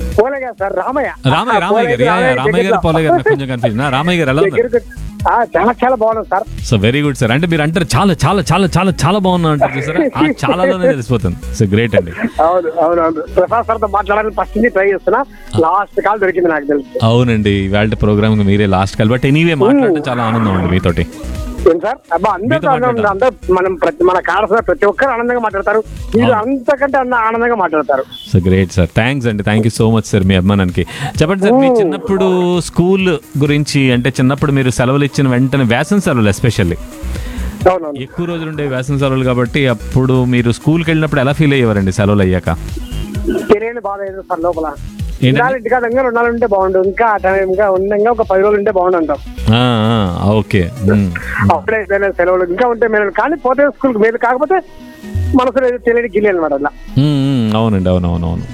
పోలే కదా సార్ రామయ్య రామయ్య రామయ్య గారు యా, యా, రామయ్య గారు పోలే గారు నాకు కొంచెం కన్ఫ్యూజన్ రామయ్య గారు ఎలా ఉన్నారు దగ్గరికి ఆ, చాలా చాలా బాగున్నాను sir so very good sir అంటే మీరు అంటారు చాలా చాలా చాలా చాలా చాలా బాగున్నా అంటారు చూసారా ఆ చాలాలోనే తెలిసిపోతుంది సో గ్రేట్ అండి అవును అవును అవును ప్రసాద్ సార్తో మాట్లాడాలని ఫస్ట్ నుంచి ట్రై చేస్తున్నా లాస్ట్ కాల్ దొరికింది నాకు తెలుసు అవునండి ఇవాళ ప్రోగ్రామ్ మీరే లాస్ట్ కాల్ బట్ ఎనీవే మాట్లాడడం చాలా ఆనందం అండి మీతోటి ఏం సార్ అబ్బా అందరితో మీతో ఆనందం మాట్లాడతా. అందరూ మనం ప్రతి మన కాడ ప్రతి ఒక్కరు ఆనందంగా మాట్లాడతారు మీరు అంతకంటే అన్న ఆనందంగా మాట్లాడతారు సో గ్రేట్ సార్ థ్యాంక్స్ అండి thank you so much sir మీ అభిమానానికి చెప్పండి సార్ మీ చిన్నప్పుడు స్కూల్ గురించి అంటే చిన్నప్పుడు మీరు సెలవులు ఇచ్చిన వెంటనే వేసన సెలవులు ఎస్పెషల్లీ అవునవును ఎక్కువ రోజులు ఉండే వేసన సెలవులు కాబట్టి అప్పుడు మీరు స్కూల్కి వెళ్ళినప్పుడు ఎలా ఫీల్ అయ్యేవారండి సెలవులు అయ్యాక తెలియని బాధ ఏదో సార్ లోపల ఏంటండి? ఉండాలి ఇంటికా దగ్గర ఉండాలంటే బాగుండు ఇంకా ఆ టైం ఇంకా ఉండంగా ఒక పది రోజులు ఉంటే బాగుండు అంటాం ఆ, ఆ, ఓకే ఉమ్. అప్పుడే అయిపోయిన సెలవులు ఇంకా ఉంటే మేము కానీ పోతే స్కూల్కి మీరు కాకపోతే మనసులో ఏదో తెలియని గిల్లి అనమాట అట్లా ఉమ్, ఉమ్, అవునండి అవును అవును అవును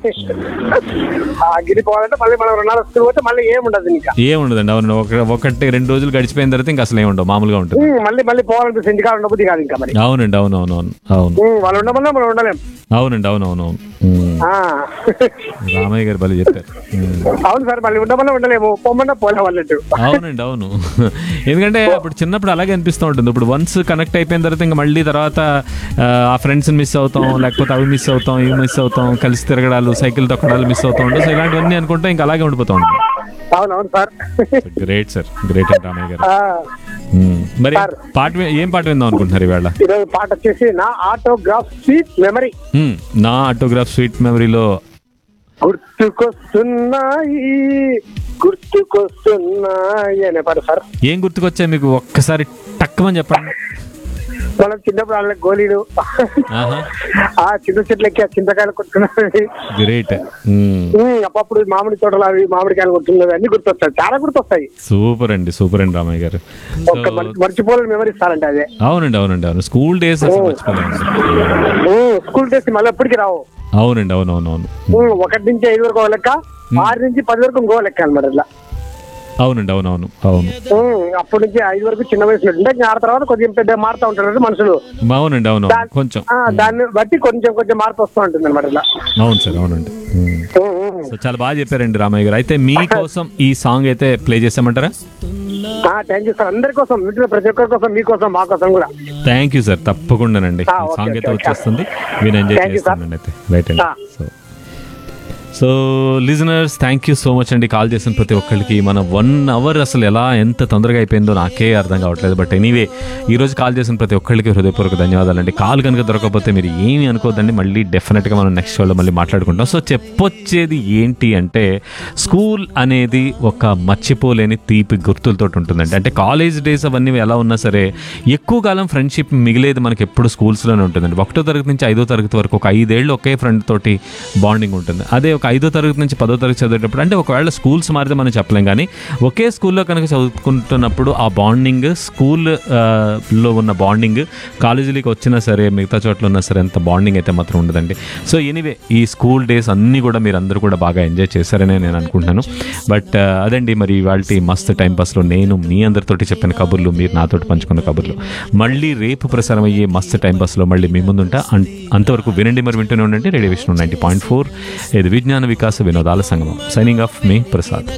ఆ గిరి పోవాలంటే మళ్ళీ మనం రెండు నాలుగు స్కూల్ పోతే మళ్ళీ ఏముండదు ఇంకా ఏముండదండి అవును ఒక ఒకటి రెండు రోజులు గడిచిపోయిన తర్వాత ఇంకా అసలు ఏముండవు మామూలుగా ఉంటుంది ఉమ్, మళ్ళీ మళ్ళీ పోవాలనిపిస్తుంది ఇంటికాడ ఉండబుద్ధి కాదు ఇంకా మరి అవునండి అవును అవును అవును అవును ఉమ్, వాళ్ళు ఉండమన్నా మనం ఉండలేం అవునండి అవును అవును అవును ఉమ్. ఆ. రామయ్య గారు బలి చెప్పారు ఉమ్. అవును సార్ మళ్ళీ ఉండమన్నా ఉండలేము పొమ్మన్నా పోలేం అన్నట్టు అవునండి అవును ఎందుకంటే అప్పుడు చిన్నప్పుడు అలాగే అనిపిస్తూ ఉంటుంది ఇప్పుడు వన్స్ కనెక్ట్ అయిపోయిన తర్వాత ఇంకా మళ్ళీ తర్వాత ఆ, ఆ ఫ్రెండ్స్ మిస్ అవుతాం లేకపోతే అవి మిస్ అవుతాం ఇవి మిస్ అవుతాం కలిసి తిరగడాలు సైకిల్ తొక్కడాలు మిస్ అవుతూ ఉంటాం సో ఇలాంటివన్నీ అనుకుంటే ఇంకా అలాగే ఉండిపోతూ ఉంటాం అవునవును సార్ గ్రేట్ సార్ గ్రేట్ అండి రామయ్య గారు ఆ, ఉమ్. మరి సార్. పాట వి- ఏం పాట విందాం అనుకుంటున్నారు ఇవాళ ఈరోజు పాట వచ్చేసి నా ఆటోగ్రాఫ్ స్వీట్ మెమరీ ఉమ్. నా ఆటోగ్రాఫ్ స్వీట్ మెమరీలో గుర్తుకొస్తున్నాయి గుర్తుకొస్తున్నాయి అనే పాట సార్ ఏం గుర్తుకొచ్చాయి మీకు ఒక్కసారి టక్కుమని చెప్పండి మనం చిన్నప్పుడు వాళ్ళ గోళీలు ఆహా ఆ చింత చెట్లకి ఆ చింతకాయలు కొట్టుకున్నవి గ్రేట్ ఉమ్, అప్పుడు మామిడి తోటలు అవి మామిడికాయలు కొట్టుకున్నవి అన్ని గుర్తొస్తాయి చాలా గుర్తొస్తాయి సూపర్ అండి సూపర్ అండి రామయ్య గారు ఒక్క మర్చి- మర్చిపోలేని మెమరీ సార్ అంటే అదే అవునండి అవునండి అవును స్కూల్ డేస్ అసలు మర్చిపోలేమండి ఉమ్, స్కూల్ డేస్ మళ్ళీ ఎప్పటికి రావు అవునండి అవును అవును అవును ఉమ్, ఒకటి నుంచి ఐదు వరకు ఒక లెక్క ఆరు నుంచి పది వరకు ఇంకో లెక్క అనమాట ఇట్లా అవునండి అవును అవును అవును ఉమ్, అప్పటి నుంచి ఐదు వరకు చిన్న వయసులో ఉంటే ఇంకా ఆ తర్వాత కొంచెం పెద్ద మారుతూ ఉంటారు మనుషులు అవునండి అవును అవును కొంచెం ఆ, దాన్ని బట్టి కొంచెం కొంచెం మార్పు వస్తూ ఉంటుంది అనమాట ఇట్లా అవును సార్ అవునండి ఉమ్. ఉమ్, ఉమ్. సో చాలా బాగా చెప్పారండి రామయ్య గారు అయితే మీకోసం ఈ సాంగ్ అయితే ప్లే చేసామంటారా థ్యాంక్ యూ సార్ అందరి కోసం వింటున్న ప్రతి ఒక్కరి కోసం మీకోసం మా కోసం కూడా థ్యాంక్ యూ సార్ తప్పకుండానండి ఆ, ఈ ఓకే, సాంగ్ ఓకే, అయితే ఓకే. వచ్చేస్తుంది మీరు ఎంజాయ్ Thank you, sir. చేస్తానండి అయితే రైట్ అండి ఆ. So so listeners thank you so much అండి కాల్ చేసిన ప్రతి ఒక్కరికి మన వన్ అవర్ అసలు ఎలా ఎంత తొందరగా అయిపోయిందో నాకే అర్థం కావట్లేదు బట్ ఎనీవే ఈ రోజు కాల్ చేసిన ప్రతి ఒక్కరికి హృదయపూర్వక ధన్యవాదాలండి కాల్ కనుక దొరకకపోతే మీరు ఏమీ అనుకోవద్దండి మళ్ళీ డెఫినెట్గా మనం నెక్స్ట్ షోలో మళ్ళీ మాట్లాడుకుంటాం సో చెప్పొచ్చేది ఏంటి అంటే స్కూల్ అనేది ఒక మర్చిపోలేని తీపి గుర్తులతో ఉంటుందండి అంటే కాలేజ్ డేస్ అవన్నీ ఎలా ఉన్నా సరే ఎక్కువ కాలం ఫ్రెండ్షిప్ మిగిలేది మనకి ఎప్పుడు స్కూల్స్లోనే ఉంటుందండి ఒకటో తరగతి నుంచి ఐదో తరగతి వరకు ఒక ఐదేళ్ళు ఒకే ఫ్రెండ్ తోటి బాండింగ్ ఉంటుంది అదే ఒక ఐదో తరగతి నుంచి పదో తరగతి చదివేటప్పుడు అంటే ఒకవేళ స్కూల్స్ మారితే మనం చెప్పలేం కానీ ఒకే స్కూల్లో కనుక చదువుకుంటున్నప్పుడు ఆ బాండింగ్ స్కూల్ ఆ, లో ఉన్న బాండింగ్ కాలేజీలోకి వచ్చినా సరే మిగతా చోట్ల ఉన్నా సరే అంత బాండింగ్ అయితే మాత్రం ఉండదండి సో ఎనీవే ఈ స్కూల్ డేస్ అన్నీ కూడా మీరు అందరూ కూడా బాగా ఎంజాయ్ చేశారనే నేను అనుకుంటున్నాను బట్ అదండి మరి ఇవాళ మస్త్ టైం పాస్లో నేను మీ అందరితోటి చెప్పిన కబుర్లు మీరు నాతోటి పంచుకున్న కబుర్లు మళ్ళీ రేపు ప్రసారం అయ్యే మస్త్ టైం పాస్లో మళ్ళీ మీ ముందుంటా అన్- అంతవరకు వినండి మరి వింటూనే ఉండండి radio Vishnu ninety point four ఇది విజ్ఞాన వికాస వినోదాల సంగమం సైనింగ్ ఆఫ్ మీ ప్రసాద్